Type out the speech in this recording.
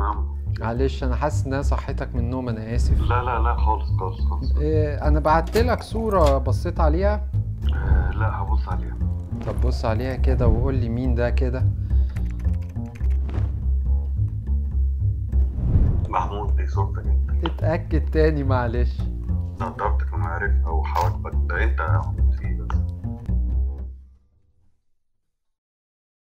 عم معلش انا حاسس ان انا صحيتك من النوم انا اسف لا لا لا خالص خالص خالص إيه انا بعت لك صورة بصيت عليها آه لا هبص عليها طب بص عليها كده وقول لي مين ده كده محمود دي صورتك انت اتأكد تاني معلش نضارتك المعرفة وحواجبك ده انت يا عم